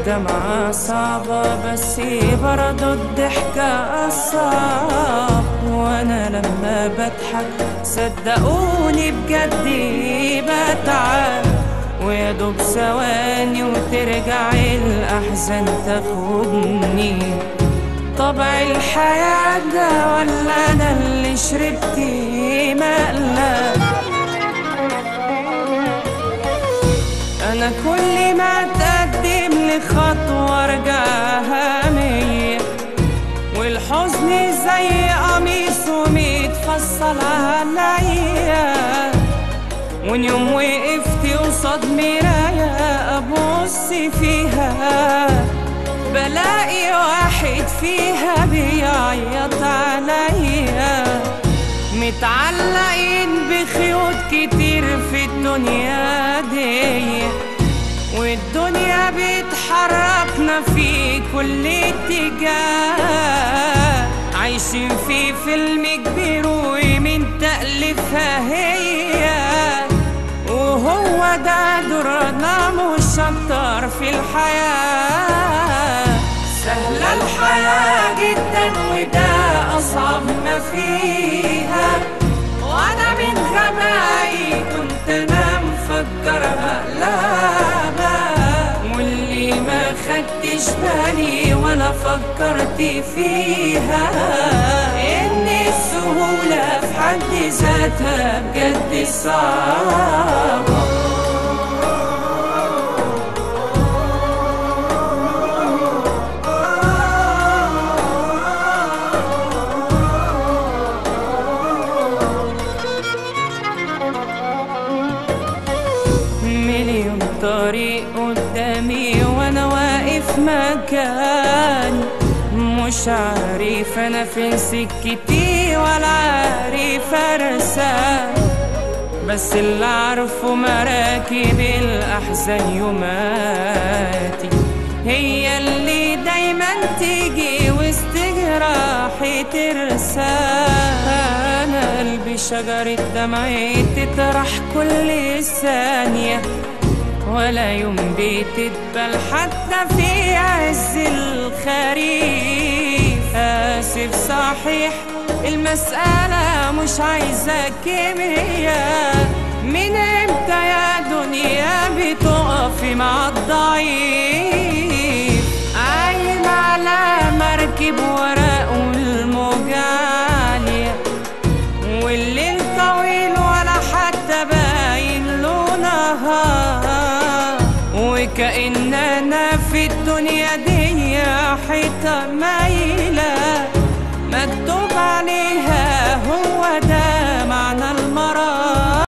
والدمعة صعبة بس برضو الضحكة أصعب وأنا لما بضحك صدقوني بجد بتعب ويا دوب ثواني وترجع الأحزان تاخدني طبع الحياة ده ولا أنا اللي شربت مقلب أنا كل ما أتقدم لخطوة أرجعها مية والحزن زي قميص ومتفصل عليا وإن يوم وقفت قصاد مراية أبص فيها بلاقي واحد فيها بيعيط عليا متعلقين بخيوط كتير في الدنيا دي والدنيا بتحركنا في كل اتجاه عايشين في فيلم كبير ومن تأليفها هي وهو ده دورنا مش أكتر في الحياة سهلة الحياة جدا وده أصعب ما فيها وأنا من غبائي كنت أنا مفكرها مقلبة واللي ما خدتش بالي ولا فكرت فيها إن السهولة في حد ذاتها بجد صعبة مليون طريق قدامي وانا واقف مكاني مش عارف انا فين سكتي ولا عارف ارسم بس اللي عارفه مراكب الاحزان يوماتي هي اللي دايما تيجي وسط جراحي ترسى انا قلبي شجرة دمعي تطرح كل ثانية ولا يوم بتدبل حتى في عز الخريف آسف صحيح المسألة مش عايزة كيمياء من امتى يا دنيا بتقفي مع الضعيف عايم على مركب ورق والموج عالية والليل طويل ولا حتى باين له نهار وكأن